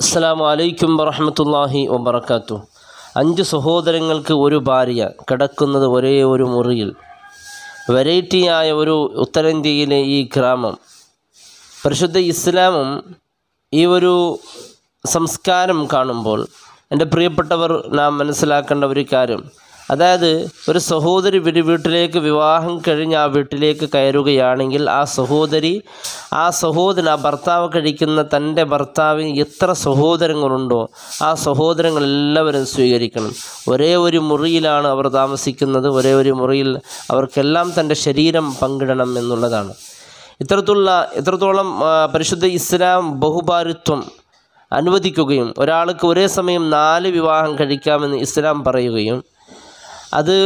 അസ്സാം വലൈക്കും വറഹമത്തല്ലാഹി വബർക്കാത്തു അഞ്ച് സഹോദരങ്ങൾക്ക് ഒരു ഭാര്യ കിടക്കുന്നത് ഒരേ ഒരു മുറിയിൽ വെറൈറ്റിയായ ഒരു ഉത്തരേന്ത്യയിലെ ഈ ഗ്രാമം പരിശുദ്ധ ഇസ്ലാമും ഈ ഒരു സംസ്കാരം കാണുമ്പോൾ എൻ്റെ പ്രിയപ്പെട്ടവർ നാം മനസ്സിലാക്കേണ്ട ഒരു കാര്യം അതായത് ഒരു സഹോദരി ഒരു വീട്ടിലേക്ക് വിവാഹം കഴിഞ്ഞ് ആ വീട്ടിലേക്ക് കയറുകയാണെങ്കിൽ ആ സഹോദരി ആ സഹോദരൻ ആ ഭർത്താവ് കഴിക്കുന്ന തൻ്റെ ഭർത്താവിന് എത്ര സഹോദരങ്ങളുണ്ടോ ആ സഹോദരങ്ങൾ എല്ലാവരും സ്വീകരിക്കണം ഒരേ ഒരു മുറിയിലാണ് അവർ താമസിക്കുന്നത് ഒരേ ഒരു മുറിയിൽ അവർക്കെല്ലാം തൻ്റെ ശരീരം പങ്കിടണം എന്നുള്ളതാണ് ഇത്തരത്തിലുള്ള ഇത്രത്തോളം ആ, പരിശുദ്ധ ഇസ്ലാം ബഹുഭാരിത്വം അനുവദിക്കുകയും ഒരാൾക്ക് ഒരേ സമയം നാല് വിവാഹം കഴിക്കാമെന്ന് ഇസ്ലാം പറയുകയും അത്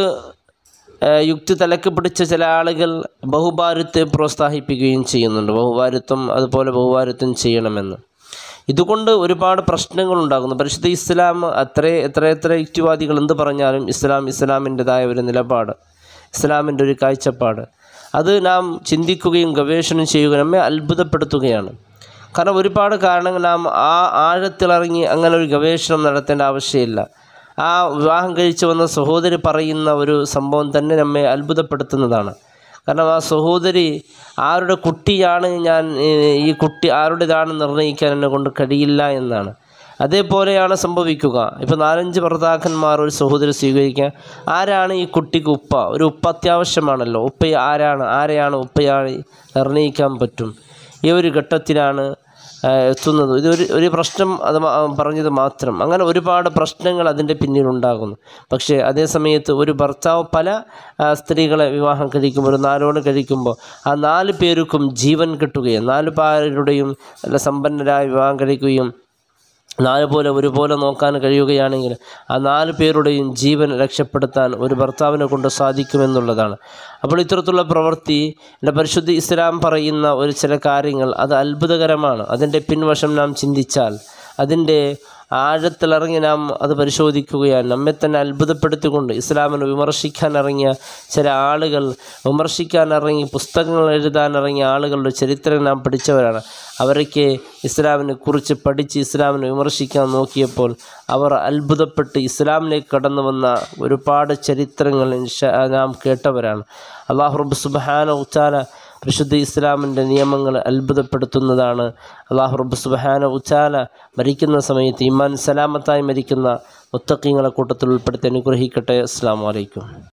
ആ, യുക്തി തലക്ക് പിടിച്ച ചില ആളുകൾ ബഹുഭാരിത്വത്തെ പ്രോത്സാഹിപ്പിക്കുകയും ചെയ്യുന്നുണ്ട് ബഹുഭാരിത്വം അതുപോലെ ബഹുഭാരിത്വം ചെയ്യണമെന്ന് ഇതുകൊണ്ട് ഒരുപാട് പ്രശ്നങ്ങളുണ്ടാകുന്നു പരിശുദ്ധ ഇസ്ലാം അത്ര എത്ര എത്ര യുക്തിവാദികൾ എന്ത് പറഞ്ഞാലും ഇസ്ലാം ഇസ്ലാമിൻ്റെതായ ഒരു നിലപാട് ഇസ്ലാമിൻ്റെ ഒരു കാഴ്ചപ്പാട് അത് നാം ചിന്തിക്കുകയും ഗവേഷണം ചെയ്യുകയും നമ്മെ അത്ഭുതപ്പെടുത്തുകയാണ് കാരണം ഒരുപാട് കാരണങ്ങൾ നാം ആ ആഴത്തിലിറങ്ങി അങ്ങനെ ഒരു ഗവേഷണം നടത്തേണ്ട ആവശ്യമില്ല ആ വിവാഹം കഴിച്ചു വന്ന സഹോദരി പറയുന്ന ഒരു സംഭവം തന്നെ നമ്മെ അത്ഭുതപ്പെടുത്തുന്നതാണ് കാരണം ആ സഹോദരി ആരുടെ കുട്ടിയാണ് ഞാൻ ഏഹ്, ഈ കുട്ടി ആരുടേതാണെന്ന് നിർണ്ണയിക്കാൻ എന്നെ കൊണ്ട് കഴിയില്ല എന്നാണ് അതേപോലെയാണ് സംഭവിക്കുക ഇപ്പോൾ നാലഞ്ച് ഭർത്താക്കന്മാർ ഒരു സഹോദരി സ്വീകരിക്കാൻ ആരാണ് ഈ കുട്ടിക്ക് ഉപ്പ ഒരു ഉപ്പ അത്യാവശ്യമാണല്ലോ ഉപ്പ ആരാണ് ആരെയാണ് ഉപ്പയായി നിർണ്ണയിക്കാൻ പറ്റും ഈ ഒരു ഘട്ടത്തിലാണ് ആ, എത്തുന്നത് ഇതൊരു ഒരു പ്രശ്നം അത് മാ- പറഞ്ഞത് മാത്രം അങ്ങനെ ഒരുപാട് പ്രശ്നങ്ങൾ അതിൻ്റെ പിന്നിലുണ്ടാകുന്നു പക്ഷേ അതേ സമയത്ത് ഒരു ഭർത്താവ് പല ആ, സ്ത്രീകളെ വിവാഹം കഴിക്കുമ്പോൾ ഒരു നാലോട് കഴിക്കുമ്പോൾ ആ നാല് പേർക്കും ജീവൻ കിട്ടുകയും നാല് പേരുടെയും നല്ല സമ്പന്നരായ വിവാഹം കഴിക്കുകയും നാല് പോലെ ഒരുപോലെ നോക്കാൻ കഴിയുകയാണെങ്കിൽ ആ നാല് പേരുടെയും ജീവൻ രക്ഷപ്പെടുത്താൻ ഒരു ഭർത്താവിനെ കൊണ്ട് സാധിക്കുമെന്നുള്ളതാണ് അപ്പോൾ ഇത്തരത്തിലുള്ള പ്രവൃത്തി എൻ്റെ പരിശുദ്ധ ഇസ്ലാം പറയുന്ന ഒരു ചില കാര്യങ്ങൾ അത് അത്ഭുതകരമാണ് അതിൻ്റെ പിൻവശം നാം ചിന്തിച്ചാൽ അതിൻ്റെ ആഴത്തിലിറങ്ങി നാം അത് പരിശോധിക്കുകയാണ് നമ്മെ തന്നെ അത്ഭുതപ്പെടുത്തിക്കൊണ്ട് ഇസ്ലാമിനെ വിമർശിക്കാൻ ഇറങ്ങിയ ചില ആളുകൾ വിമർശിക്കാൻ ഇറങ്ങി പുസ്തകങ്ങൾ എഴുതാൻ ഇറങ്ങിയ ആളുകളുടെ ചരിത്രം നാം പഠിച്ചവരാണ് അവരൊക്കെ ഇസ്ലാമിനെ കുറിച്ച് പഠിച്ച് ഇസ്ലാമിനെ വിമർശിക്കാൻ നോക്കിയപ്പോൾ അവർ അത്ഭുതപ്പെട്ട് ഇസ്ലാമിലേക്ക് കടന്നു വന്ന ഒരുപാട് ചരിത്രങ്ങൾ ഇൻഷാ നാം കേട്ടവരാണ് അള്ളാഹു റബ്ബ് സുബ്ഹാന ഉച്ചാല പരിശുദ്ധ ഇസ്ലാമിൻ്റെ നിയമങ്ങൾ അത്ഭുതപ്പെടുത്തുന്നതാണ് അള്ളാഹു റബ്ബ് സുബ്ഹാന ഉച്ചാല മരിക്കുന്ന സമയത്ത് ഇമാൻ സലാമത്തായി മരിക്കുന്ന മുത്തക്കീങ്ങളെ കൂട്ടത്തിൽ ഉൾപ്പെടുത്തി അനുഗ്രഹിക്കട്ടെ അസ്സാം വലൈക്കും